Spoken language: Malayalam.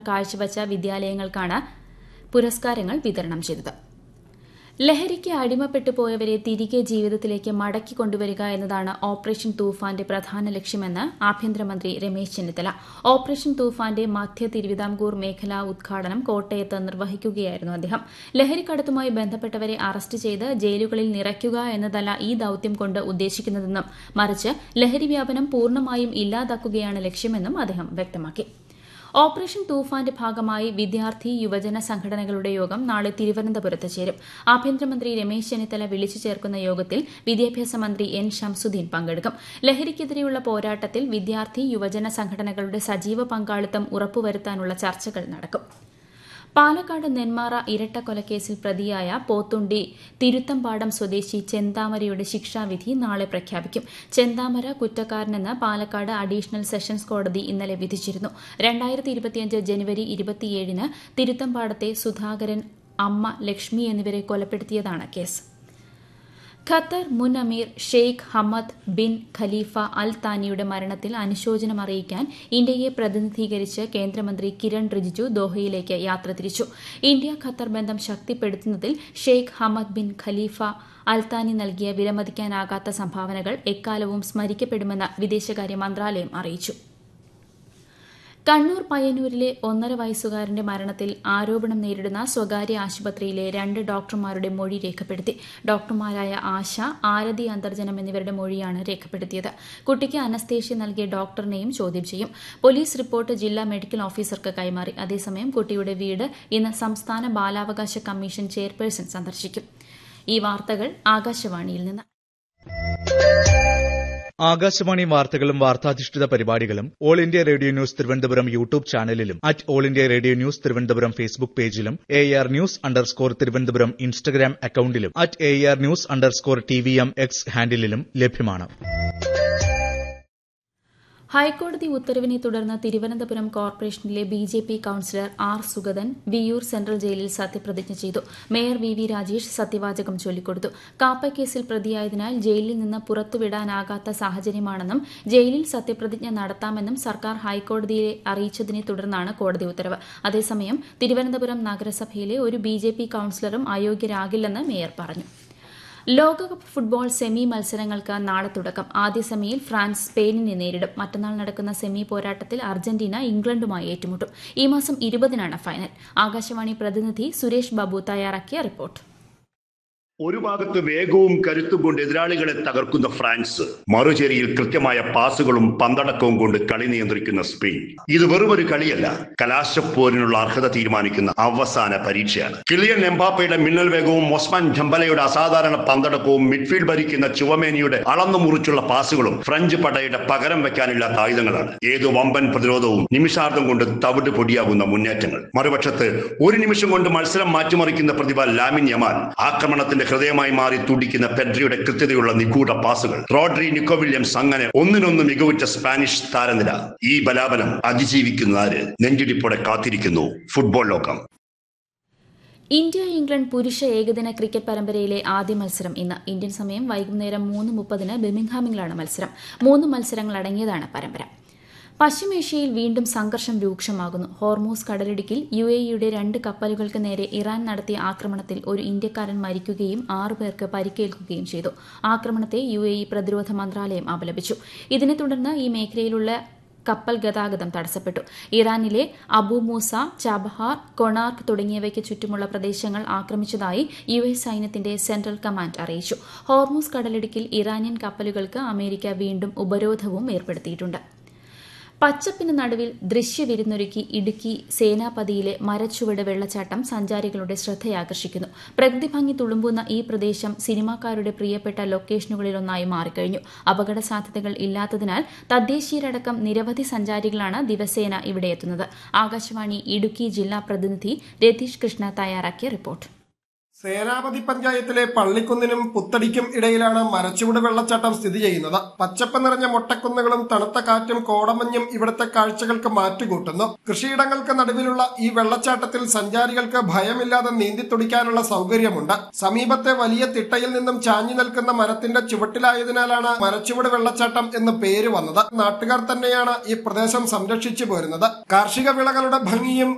കാഴ്ചവച്ച വിദ്യാലയങ്ങൾക്കാണ് പുരസ്കാരങ്ങൾ വിതരണം ചെയ്തത് ലഹരിക്ക് അടിമപ്പെട്ടു പോയവരെ തിരികെ ജീവിതത്തിലേക്ക് മടക്കി കൊണ്ടുവരിക എന്നതാണ് ഓപ്പറേഷൻ തൂഫാന്റെ പ്രധാന ലക്ഷ്യമെന്ന് ആഭ്യന്തരമന്ത്രി രമേശ് ചെന്നിത്തല ഓപ്പറേഷൻ തൂഫാന്റെ മധ്യ തിരുവിതാംകൂർ മേഖലാ ഉദ്ഘാടനം കോട്ടയത്ത് നിർവഹിക്കുകയായിരുന്നു അദ്ദേഹം ലഹരിക്കടത്തുമായി ബന്ധപ്പെട്ടവരെ അറസ്റ്റ് ചെയ്ത് ജയിലുകളിൽ നിറയ്ക്കുക എന്നതല്ല ഈ ദൌത്യം കൊണ്ട് ഉദ്ദേശിക്കുന്നതെന്നും മറിച്ച് ലഹരി വ്യാപനം പൂർണ്ണമായും ഇല്ലാതാക്കുകയാണ് ലക്ഷ്യമെന്നും അദ്ദേഹം വ്യക്തമാക്കി ഓപ്പറേഷൻ തൂഫാന്റെ ഭാഗമായി വിദ്യാർത്ഥി യുവജന സംഘടനകളുടെ യോഗം നാളെ തിരുവനന്തപുരത്ത് ചേരും ആഭ്യന്തരമന്ത്രി രമേശ് ചെന്നിത്തല വിളിച്ചു ചേർക്കുന്ന യോഗത്തിൽ വിദ്യാഭ്യാസ മന്ത്രി എൻ ഷംസുദ്ദീൻ പങ്കെടുക്കും ലഹരിക്കെതിരെയുള്ള പോരാട്ടത്തിൽ വിദ്യാർത്ഥി യുവജന സംഘടനകളുടെ സജീവ പങ്കാളിത്തം ഉറപ്പുവരുത്താനുള്ള ചർച്ചകൾ നടക്കും പാലക്കാട് നെന്മാറ ഇരട്ടക്കൊലക്കേസിൽ പ്രതിയായ പോത്തുണ്ടി തിരുത്തമ്പാടം സ്വദേശി ചെന്താമരയുടെ ശിക്ഷാവിധി നാളെ പ്രഖ്യാപിക്കും ചെന്താമര കുറ്റക്കാരനെന്ന് പാലക്കാട് അഡീഷണൽ സെഷൻസ് കോടതി ഇന്നലെ വിധിച്ചിരുന്നു രണ്ടായിരത്തി ഇരുപത്തിയഞ്ച് ജനുവരി ഇരുപത്തിയേഴിന് തിരുത്തമ്പാടത്തെ സുധാകരൻ അമ്മ ലക്ഷ്മി എന്നിവരെ കൊലപ്പെടുത്തിയതാണ് കേസ് ഖത്തർ മുൻ അമീർ Sheikh Hamad bin Khalifa Al താനിയുടെ മരണത്തിൽ അനുശോചനം അറിയിക്കാൻ ഇന്ത്യയെ പ്രതിനിധീകരിച്ച് കേന്ദ്രമന്ത്രി കിരൺ റിജിജു ദോഹയിലേക്ക് യാത്ര തിരിച്ചു ഇന്ത്യ ഖത്തർ ബന്ധം ശക്തിപ്പെടുത്തുന്നതിൽ Sheikh Hamad bin Khalifa Al Thani നൽകിയ വിലമതിക്കാനാകാത്ത സംഭാവനകൾ എക്കാലവും സ്മരിക്കപ്പെടുമെന്ന് വിദേശകാര്യ മന്ത്രാലയം അറിയിച്ചു കണ്ണൂർ പയ്യന്നൂരിലെ ഒന്നര വയസ്സുകാരന്റെ മരണത്തിൽ ആരോപണം നേരിടുന്ന സ്വകാര്യ ആശുപത്രിയിലെ രണ്ട് ഡോക്ടർമാരുടെ മൊഴി രേഖപ്പെടുത്തി ഡോക്ടർമാരായ ആശ ആരതി അന്തർജനം എന്നിവരുടെ മൊഴിയാണ് രേഖപ്പെടുത്തിയത് കുട്ടിക്ക് അനസ്തേഷ്യ നൽകിയ ഡോക്ടറിനെയും ചോദ്യം ചെയ്യും പോലീസ് റിപ്പോർട്ട് ജില്ലാ മെഡിക്കൽ ഓഫീസർക്ക് കൈമാറി അതേസമയം കുട്ടിയുടെ വീട് ഇന്ന് സംസ്ഥാന ബാലാവകാശ കമ്മീഷൻ ചെയർപേഴ്സൺ സന്ദർശിക്കും ഈ വാർത്തകൾ ആകാശവാണിയിൽ നിന്ന് ആകാശവാണി വാർത്തകളും വാർത്താധിഷ്ഠിത പരിപാടികളും all India radio news Thiruvananthapuram YouTube ചാനലിലും at all India radio news Thiruvananthapuram Facebook പേജിലും A R news underscore Thiruvananthapuram Instagram അക്കൌണ്ടിലും at A R news underscore T V M X ഹാൻഡിലും ലഭ്യമാണ് ഹൈക്കോടതി ഉത്തരവിനെ തുടർന്ന് തിരുവനന്തപുരം കോർപ്പറേഷനിലെ B J P councillor R Sugathan Viyyur central ജയിലിൽ സത്യപ്രതിജ്ഞ ചെയ്തു മേയർ വി വി രാജേഷ് സത്യവാചകം ചൊല്ലിക്കൊടുത്തു കാപ്പക്കേസിൽ പ്രതിയായതിനാൽ ജയിലിൽ നിന്ന് പുറത്തുവിടാനാകാത്ത സാഹചര്യമാണെന്നും ജയിലിൽ സത്യപ്രതിജ്ഞ നടത്താമെന്നും സർക്കാർ ഹൈക്കോടതിയെ അറിയിച്ചതിനെ തുടർന്നാണ് കോടതി ഉത്തരവ് അതേസമയം തിരുവനന്തപുരം നഗരസഭയിലെ ഒരു ബി ജെ പി കൌൺസിലറും അയോഗ്യരാകില്ലെന്ന് മേയർ പറഞ്ഞു ലോകകപ്പ് ഫുട്ബോൾ സെമി മത്സരങ്ങൾക്ക് നാളെ തുടക്കം ആദ്യ സെമിയിൽ ഫ്രാൻസ് സ്പെയിനിനെ നേരിടും മറ്റന്നാൾ നടക്കുന്ന സെമി പോരാട്ടത്തിൽ അർജന്റീന ഇംഗ്ലണ്ടുമായി ഏറ്റുമുട്ടും ഈ മാസം ഇരുപതിനാണ് ഫൈനൽ ആകാശവാണി പ്രതിനിധി സുരേഷ് ബാബു തയ്യാറാക്കിയ റിപ്പോർട്ട് ഒരു ഭാഗത്ത് വേഗവും കരുത്തും കൊണ്ട് എതിരാളികളെ തകർക്കുന്ന ഫ്രാൻസ് മറുചേരിയിൽ കൃത്യമായ പാസുകളും പന്തടക്കവും കൊണ്ട് കളി നിയന്ത്രിക്കുന്ന സ്പെയിൻ ഇത് വെറുമൊരു കളിയല്ല കലാശപ്പോരിനുള്ള അർഹത തീരുമാനിക്കുന്ന അവസാന പരീക്ഷയാണ് കിളിയൻ എംബാപ്പയുടെ മിന്നൽ വേഗവും ഒസ്മാൻ ജംബലയുടെ അസാധാരണ പന്തടക്കവും മിഡ്ഫീൽഡ് ഭരിക്കുന്ന ചുവമേനിയുടെ അളന്നു മുറിച്ചുള്ള പാസുകളും ഫ്രഞ്ച് പടയുടെ പകരം വെക്കാനില്ലാത്ത ആയുധങ്ങളാണ് ഏത് വമ്പൻ പ്രതിരോധവും നിമിഷാർദ്ധം കൊണ്ട് തവിട് പൊടിയാകുന്ന മുന്നേറ്റങ്ങൾ മറുപക്ഷത്ത് ഒരു നിമിഷം കൊണ്ട് മത്സരം മാറ്റിമറിക്കുന്ന പ്രതിഭ ലാമിൻ യമാൽ ആക്രമണത്തിന്റെ ഹൃദയമായി മാറി തുടിക്കുന്ന പെഡ്രിയുടെ കൃത്യതയുള്ള നിഗൂഢ പാസുകൾ റോഡ്രി നിക്കോ വില്യംസ് അങ്ങനെ ഒന്നിനൊന്ന് മികവുറ്റ സ്പാനിഷ് താരനിര ഈ ബലാബലം അതിജീവിക്കുന്ന ആര് നെഞ്ചിടിപ്പോടെ കാത്തിരിക്കുന്നു ഫുട്ബോൾ ലോകം ഇന്ത്യ ഇംഗ്ലണ്ട് പുരുഷ ഏകദിന ക്രിക്കറ്റ് പരമ്പരയിലെ ആദ്യ മത്സരം ഇന്ന് ഇന്ത്യൻ സമയം വൈകുന്നേരം മൂന്ന് മുപ്പതിന് ബിമിംഗ്ഹാമിലാണ് മത്സരം മൂന്ന് മത്സരങ്ങൾ അടങ്ങിയതാണ് പരമ്പര പശ്ചിമേഷ്യയിൽ വീണ്ടും സംഘർഷം രൂക്ഷമാകുന്നു ഹോർമൂസ് കടലിടുക്കിൽ യു എ ഇയുടെ രണ്ട് കപ്പലുകൾക്ക് നേരെ ഇറാൻ നടത്തിയ ആക്രമണത്തിൽ ഒരു ഇന്ത്യക്കാരൻ മരിക്കുകയും ആറു പേർക്ക് പരിക്കേൽക്കുകയും ചെയ്തു ആക്രമണത്തെ യു എ ഇ പ്രതിരോധ മന്ത്രാലയം അപലപിച്ചു ഇതിനെ തുടർന്ന് ഈ മേഖലയിലുള്ള കപ്പൽ ഗതാഗതം തടസ്സപ്പെട്ടു ഇറാനിലെ അബു മൂസ ചബഹാർ കൊണാർക്ക് തുടങ്ങിയവയ്ക്ക് ചുറ്റുമുള്ള പ്രദേശങ്ങൾ ആക്രമിച്ചതായി യു എസ് സൈന്യത്തിന്റെ സെൻട്രൽ കമാൻഡ് അറിയിച്ചു ഹോർമൂസ് കടലിടുക്കിൽ ഇറാനിയൻ കപ്പലുകൾക്ക് അമേരിക്ക വീണ്ടും ഉപരോധവും ഏർപ്പെടുത്തിയിട്ടുണ്ട് പച്ചപ്പിന് നടുവിൽ ദൃശ്യവിരുന്നൊരുക്കി ഇടുക്കി സേനാപതിയിലെ മരച്ചുവട് വെള്ളച്ചാട്ടം സഞ്ചാരികളുടെ ശ്രദ്ധയാകർഷിക്കുന്നു പ്രകൃതി ഭംഗി തുളുമ്പുന്ന ഈ പ്രദേശം സിനിമാക്കാരുടെ പ്രിയപ്പെട്ട ലൊക്കേഷനുകളിലൊന്നായി മാറിക്കഴിഞ്ഞു അപകട സാധ്യതകൾ ഇല്ലാത്തതിനാൽ തദ്ദേശീയരടക്കം നിരവധി സഞ്ചാരികളാണ് ദിവസേന ഇവിടെ എത്തുന്നത് ആകാശവാണി ഇടുക്കി ജില്ലാ പ്രതിനിധി രതീഷ് കൃഷ്ണ തയ്യാറാക്കിയ റിപ്പോർട്ട് സേനാപതി പഞ്ചായത്തിലെ പള്ളിക്കുന്നിനും പുത്തടിക്കും ഇടയിലാണ് മരച്ചുവട് വെള്ളച്ചാട്ടം സ്ഥിതി ചെയ്യുന്നത് പച്ചപ്പ് നിറഞ്ഞ മൊട്ടക്കുന്നുകളും തണുത്ത കാറ്റും കോടമഞ്ഞും ഇവിടുത്തെ കാഴ്ചകൾക്ക് മാറ്റുകൂട്ടുന്നു കൃഷിയിടങ്ങൾക്ക് നടുവിലുള്ള ഈ വെള്ളച്ചാട്ടത്തിൽ സഞ്ചാരികൾക്ക് ഭയമില്ലാതെ നീന്തിത്തുടിക്കാനുള്ള സൗകര്യമുണ്ട് സമീപത്തെ വലിയ തിട്ടയിൽ നിന്നും ചാഞ്ഞു നിൽക്കുന്ന മരത്തിന്റെ ചുവട്ടിലായതിനാലാണ് മരച്ചുവട് വെള്ളച്ചാട്ടം എന്ന് പേര് വന്നത് നാട്ടുകാർ തന്നെയാണ് ഈ പ്രദേശം സംരക്ഷിച്ചു പോരുന്നത് കാർഷിക വിളകളുടെ ഭംഗിയും